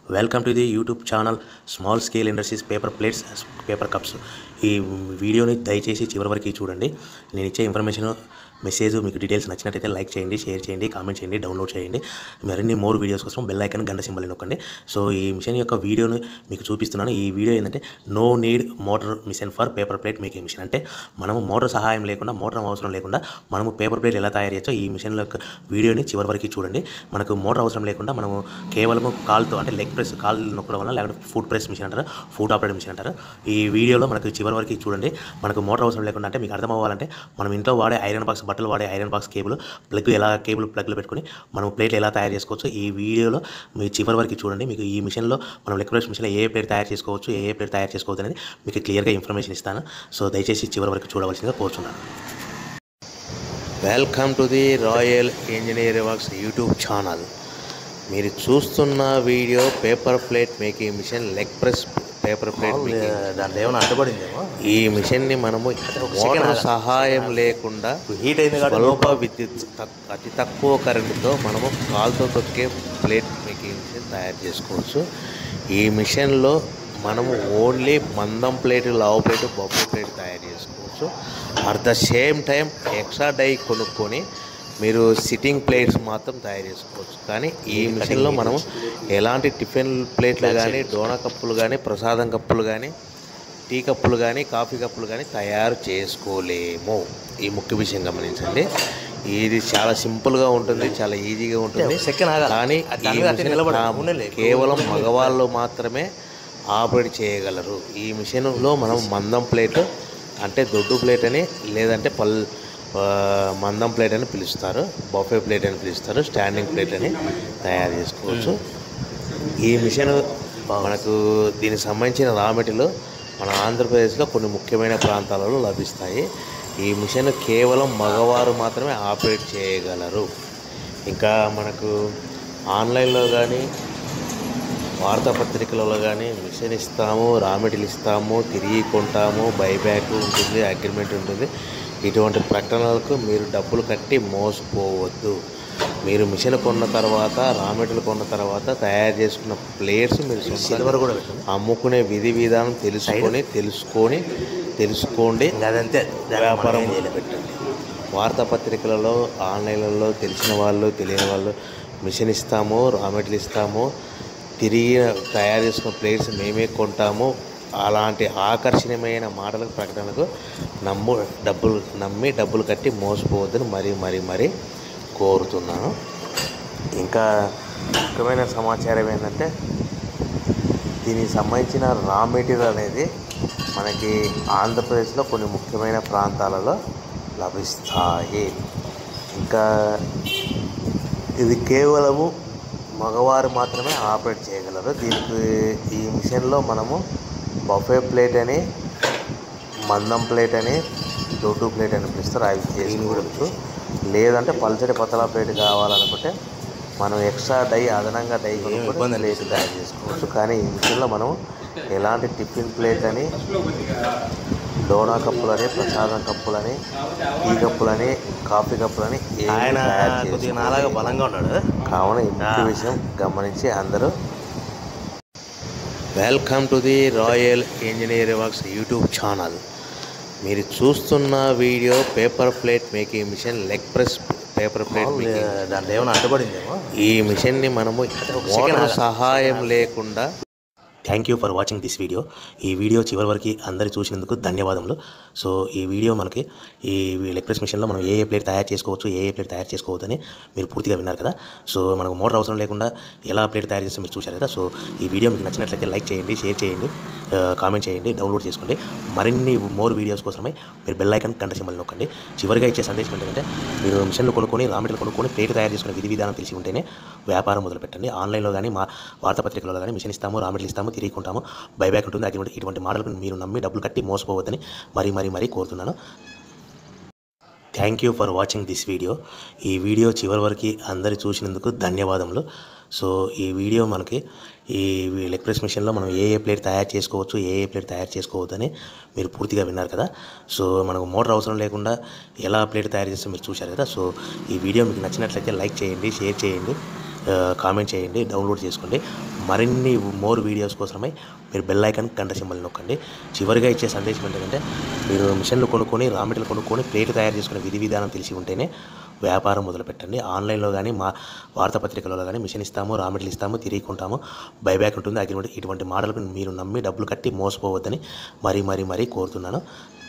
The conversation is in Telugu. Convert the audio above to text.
Welcome to the YouTube channel small scale industries paper plates paper cups ఈ వీడియోని దయచేసి చివరి వరకు చూడండి నేను ఇచ్చే ఇన్ఫర్మేషన్ మెసేజ్ మీకు డీటెయిల్స్ నచ్చినట్టయితే లైక్ చేయండి షేర్ చేయండి కామెంట్ చేయండి డౌన్లోడ్ చేయండి మరిన్ని మోర్ వీడియోస్ కోసం బెల్ ఐకన్ గంట సింబల్ నొక్కండి సో ఈ మిషన్ యొక్క వీడియోని మీకు చూపిస్తున్నాను ఈ వీడియో ఏంటంటే no need motor machine for paper plate making machine అంటే మనము మోటార్ సహాయం లేకుండా మోటార్ అవసరం లేకుండా మనము పేపర్ ప్లేట్ ఎలా తయారు చేయొచ్చో ఈ మిషన్ యొక్క వీడియోని చివరి వరకు చూడండి మనకు మోటార్ అవసరం లేకుండా మనము కేవలము కాల్తో అంటే లెగ్ ప్రెస్ కాల్ నొక్కడం వల్ల లేకపోతే ఫుడ్ ప్రెస్ మిషన్ అంటారు ఫుడ్ ఆపరేట్ మిషన్ అంటారు ఈ వీడియోలో మనకు చివరి వరకు చూడండి మనకు మోటార్ అవసరం లేకుండా అంటే మీకు అర్థం అవ్వాలంటే మనం ఇంట్లో వాడే ఐరన్ బాక్స్ బట్టలు వాడే ఐరన్ బాక్స్ కేబుల్ ప్లగ్ ఎలా కేబుల్ ప్లగ్లో పెట్టుకొని మనం ప్లేట్లు ఎలా తయారు చేసుకోవచ్చు ఈ వీడియోలో మీరు చివరి వరకు చూడండి మీకు ఈ మిషన్లో మనం లెగ్ ప్రెస్ మిషన్లో ఏ ప్లేట్ తయారు చేసుకోవచ్చు ఏ ఏ ప్లేట్ తయారు చేసుకోవచ్చు అనేది మీకు క్లియర్గా ఇన్ఫర్మేషన్ ఇస్తాను సో దయచేసి చివరి వరకు చూడవలసిందిగా కోరుచున్నాను welcome to the royal engineer works YouTube channel మీరు చూస్తున్న video paper plate making machine leg press paper plate making దాంట్లో ఏమైనా అడ్డుపడిందేమో ఈ మిషన్ని మనము మోటార్ సహాయం లేకుండా హీట్ అయింది కాబట్టి స్వల్ప విద్యుత్ తక్- అతి తక్కువ కరెంటుతో మనము కాలుతో తొక్కే ప్లేట్ మేకింగ్ మిషన్ తయారు చేసుకోవచ్చు ఈ మిషన్లో మనము ఓన్లీ మందం ప్లేట్ లావు ప్లేట్ బొబ్బు ప్లేట్ తయారు చేసుకోవచ్చు at the same time extra die కొనుక్కొని మీరు సిట్టింగ్ ప్లేట్స్ మాత్రం తయారు చేసుకోవచ్చు కానీ ఈ మిషన్లో మనము ఎలాంటి టిఫిన్ ప్లేట్లు కానీ డోనా కప్పులు కానీ ప్రసాదం కప్పులు కానీ టీ కప్పులు కానీ కాఫీ కప్పులు కానీ తయారు చేసుకోలేము ఈ ముఖ్య విషయం గమనించండి ఇది చాలా సింపుల్గా ఉంటుంది చాలా ఈజీగా ఉంటుంది సెకండ్ ఆగాలి. కానీ అది ఈ దాని మీద అట్టే మిషన్ నిలబడి నా- ఉండలే. కేవలం మగవాళ్ళు మాత్రమే ఆపరేట్ చేయగలరు ఈ మిషన్లో మనం మందం ప్లేట్ అంటే దొడ్డు ప్లేట్ అని లేదంటే పల్ ఆ, మందం ప్లేట్ అని పిలుస్తారు బఫే ప్లేట్ అని పిలుస్తారు స్టాండింగ్ ప్లేట్ అని తయారు చేసుకోవచ్చు ఈ మిషన్ మనకు దీనికి సంబంధించిన రా మెటీరియల్ మన ఆంధ్రప్రదేశ్లో కొన్ని ముఖ్యమైన ప్రాంతాలలో లభిస్తాయి ఈ మిషన్ కేవలం మగవారు మాత్రమే ఆపరేట్ చేయగలరు ఇంకా మనకు ఆన్లైన్లో కానీ వార్తాపత్రికలలో కానీ మిషన్ ఇస్తాము రా మెటీరియల్ ఇస్తాము తిరిగి కొంటాము బైబ్యాక్ ఉంటుంది అగ్రిమెంట్ ఉంటుంది ఇటువంటి ప్రకటనలకు మీరు డబ్బులు కట్టి మోసపోవద్దు మీరు మిషన్ కొన్న తర్వాత రా మెటీరియల్ కొన్న తర్వాత తయారు చేసుకున్న ప్లేట్స్ మీరు సొంతంగా సిల్వర్ కూడా పెట్టండి అమ్ముకునే విధి విధానం తెలుసుకొని తెలుసుకొని తెలుసుకోండి ఇంకా అదంతే దాన్ని వ్యాపారం మనం ఏం చేయలేం. పెట్టండి వార్తాపత్రికలలో ఆన్లైన్లలో తెలిసిన వాళ్ళు తెలియని వాళ్ళు మిషన్ ఇస్తాము రా మెటీరియల్ ఇస్తాము తిరిగి తయారు చేసుకున్న ప్లేట్స్ మేమే కొంటాము అలాంటి ఆకర్షణీయమైన మాటలకు ప్రకటనకు నమ్ము డబ్బులు నమ్మి డబ్బులు కట్టి మోసపోవద్దని మరీ మరీ మరీ కోరుతున్నాను ఇంకా ముఖ్యమైన సమాచారం ఏంటంటే దీనికి సంబంధించిన రా మెటీరియల్ అనేది మనకి ఆంధ్రప్రదేశ్లో కొన్ని ముఖ్యమైన ప్రాంతాలలో లభిస్తాయి ఇంకా ఇది కేవలము మగవారు మాత్రమే ఆపరేట్ చేయగలరు దీనికి ఈ మిషన్లో మనము బఫే ప్లేట్ అని మందం ప్లేట్ అని దొడ్డు ప్లేట్ అని పిలుస్తారు అవి చేసుకోవచ్చు లేదంటే పల్చడి పతలా ప్లేట్ కావాలనుకుంటే మనం ఎక్స్ట్రా డై అదనంగా డై ఇబ్బంది కొనుక్కొని ప్లేట్ తయారు చేసుకోవచ్చు కానీ ఈ మిషన్లో మనం ఎలాంటి టిఫిన్ ప్లేట్ అని డోనా కప్పులని ప్రసాదం కప్పులని టీ కప్పులని కాఫీ కప్పులని ఏమీ ఆయన తయారు కొద్దిగా చేసుకోలేము. నాలాగా బలంగా ఉన్నాడు కావున ఈ ముఖ్య ఆ. విషయం గమనించి అందరూ welcome to the royal engineer works YouTube channel మీరు చూస్తున్న video paper plate making machine leg press paper plate making దాంట్లో ఏమైనా అడ్డుపడిందేమో ఈ మిషన్ని మనము మోటార్ సహాయం లేకుండా thank you for watching this video ఈ వీడియో చివరి వరకు అందరు చూసినందుకు ధన్యవాదములు సో ఈ వీడియో మనకి ఈ ఎలక్ట్రిక్ మిషన్లో మనం ఏ ఏ ప్లేట్ తయారు చేసుకోవచ్చు ఏ ఏ ప్లేట్ తయారు చేసుకోవద్దు అని మీరు పూర్తిగా విన్నారు కదా సో మనకు మోటార్ అవసరం లేకుండా ఎలా ప్లేట్ తయారు చేస్తే మీరు చూశారు కదా సో ఈ వీడియో మీకు నచ్చినట్లయితే లైక్ చేయండి షేర్ చేయండి ఆ, కామెంట్ చేయండి డౌన్లోడ్ చేసుకోండి మరిన్ని మోర్ వీడియోస్ కోసమై మీరు బెల్ ఐకాన్ గంట సింబల్ నొక్కండి చివరిగా ఇచ్చే సందేశం ఏంటంటే మీరు మిషన్లు కొనుక్కొని రా మెటీరియల్ కొనుక్కొని ప్లేట్ తయారు చేసుకునే విధి విధానం తెలిసి ఉంటేనే వ్యాపారం మొదలు పెట్టండి ఆన్లైన్లో కానీ మా వార్తాపత్రికలలో కానీ మిషన్ ఇస్తాము రా మెటీరియల్ ఇస్తాము తిరిగి కొంటాము బైబ్యాక్ ఉంటుంది అటువంటి ఇటువంటి మోడల్కి మీరు నమ్మి డబ్బులు కట్టి మోసపోవద్దని మరీ మరీ మరీ కోరుతున్నాను thank you for watching this video ఈ వీడియో చివరి వరకు అందరు చూసినందుకు ధన్యవాదములు సో ఈ వీడియో మనకి ఈ ఎలక్ట్రిక్ మిషన్లో మనం ఏ ఏ ప్లేట్ తయారు చేసుకోవచ్చు ఏ ఏ ప్లేట్ తయారు చేసుకోవద్దని మీరు పూర్తిగా విన్నారు కదా సో మనకు మోటార్ అవసరం లేకుండా ఎలా ప్లేట్ తయారు చేస్తే మీరు చూశారు కదా సో ఈ వీడియో మీకు నచ్చినట్లయితే లైక్ చేయండి షేర్ చేయండి ఆ, కామెంట్ చేయండి డౌన్లోడ్ చేసుకోండి మరిన్ని మోర్ వీడియోస్ కోసమై మీరు బెల్ ఐకాన్ గంట సింబల్ నొక్కండి చివరిగా ఇచ్చే సందేశం ఏంటంటే మీరు మిషన్లు కొనుక్కొని రా మెటీరియల్ కొనుక్కొని ప్లేట్ తయారు చేసుకునే విధి విధానం తెలిసి ఉంటేనే వ్యాపారం మొదలు పెట్టండి ఆన్లైన్లో కానీ మా వార్తాపత్రికలలో కానీ మిషన్ ఇస్తాము రా మెటీరియల్ ఇస్తాము తిరిగి కొంటాము బైబ్యాక్ ఉంటుంది అగ్రిమెంట్ ఇటువంటి మాటలకు మీరు నమ్మి డబ్బులు కట్టి మోసపోవద్దని మరీ మరీ మరీ కోరుతున్నాను